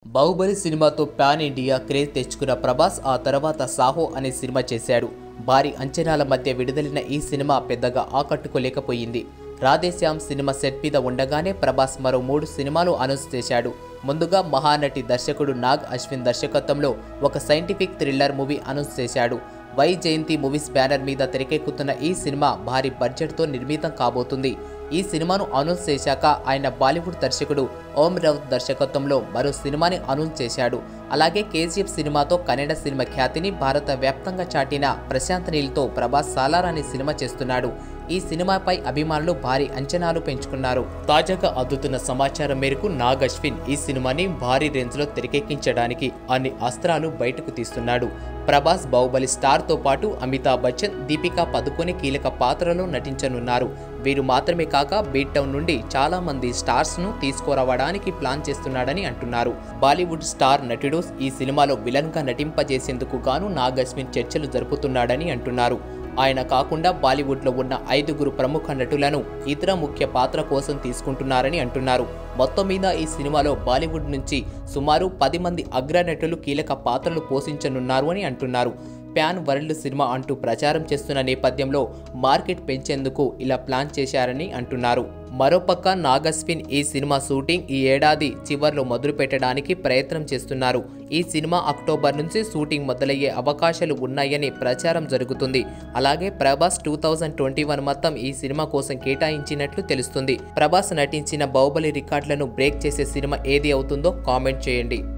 బాహుబలి సినిమాతో pan India craze తెచ్చుకున్న ప్రభాస్ ఆ తర్వాత సాహో అనే సినిమా చేశాడు భారీ అంచనాల మధ్య విడుదలైన ఈ సినిమా పెద్దగా ఆకట్టుకోలేకపోయింది రాధేశ్యామ్ సినిమా సెట్ మీద ఉండగానే ప్రభాస్ మరో మూడు సినిమాలు అనౌన్స్ చేశాడు ముందుగా మహానటి దర్శకుడు నాగ్ అశ్విన్ దర్శకత్వంలో ఒక సైంటిఫిక్ థ్రిల్లర్ మూవీ అనౌన్స్ చేశాడు వై జయంతి మూవీస్ బ్యానర్ మీద తెరకెక్కుతున్న ఈ సినిమా భారీ బడ్జెట్తో నిర్మితం కాబోతుంది ఈ సినిమాను అనౌన్స్ చేశాక ఆయన బాలీవుడ్ దర్శకుడు ఓం రౌత్ దర్శకత్వంలో మరో సినిమాని అనౌన్స్ చేశాడు అలాగే కేజీఎఫ్ సినిమాతో కన్నడ సినిమా ఖ్యాతిని భారత వ్యాప్తంగా చాటిన ప్రశాంత్ నీల్తో ప్రభాస్ సాలార్ అనే సినిమా చేస్తున్నాడు ఈ సినిమాపై అభిమానులు భారీ అంచనాలు పెంచుకున్నారు తాజాగా అందుతున్న సమాచారం మేరకు నాగ్ అశ్విన్ ఈ సినిమాని భారీ రేంజ్లో తెరకెక్కించడానికి అన్ని అస్త్రాలు బయటకు తీస్తున్నాడు ప్రభాస్ బాహుబలి స్టార్తో పాటు అమితాబ్ బచ్చన్ దీపికా పదుకొని కీలక పాత్రలో నటించనున్నారు వీరు మాత్రమే కాక బీట్ టౌన్ నుండి చాలా మంది స్టార్స్ ను తీసుకురావడానికి ప్లాన్ చేస్తున్నాడని అంటున్నారు బాలీవుడ్ స్టార్ నటుడు ఈ సినిమాలో విలన్ గా నటింపజేసేందుకు గాను నాగ్ అశ్విన్ చర్చలు జరుపుతున్నాడని అంటున్నారు ఆయన కాకుండా బాలీవుడ్లో ఉన్న ఐదుగురు ప్రముఖ నటులను ఇతర ముఖ్య పాత్ర కోసం తీసుకుంటున్నారని అంటున్నారు మొత్తం మీద ఈ సినిమాలో బాలీవుడ్ నుంచి సుమారు పది మంది అగ్ర నటులు కీలక పాత్రలు పోషించనున్నారు అని అంటున్నారు ప్యాన్ వరల్డ్ సినిమా అంటూ ప్రచారం చేస్తున్న నేపథ్యంలో మార్కెట్ పెంచేందుకు ఇలా ప్లాన్ చేశారని అంటున్నారు మరోపక్క నాగస్విన్ ఈ సినిమా షూటింగ్ ఈ ఏడాది చివర్లో మొదలు పెట్టడానికి ప్రయత్నం చేస్తున్నారు ఈ సినిమా అక్టోబర్ నుంచి షూటింగ్ మొదలయ్యే అవకాశాలు ఉన్నాయని ప్రచారం జరుగుతుంది అలాగే Prabhas two thousand twenty one మొత్తం ఈ సినిమా కోసం కేటాయించినట్లు తెలుస్తుంది ప్రభాస్ నటించిన బాహుబలి రికార్డులను బ్రేక్ చేసే సినిమా ఏది అవుతుందో కామెంట్ చేయండి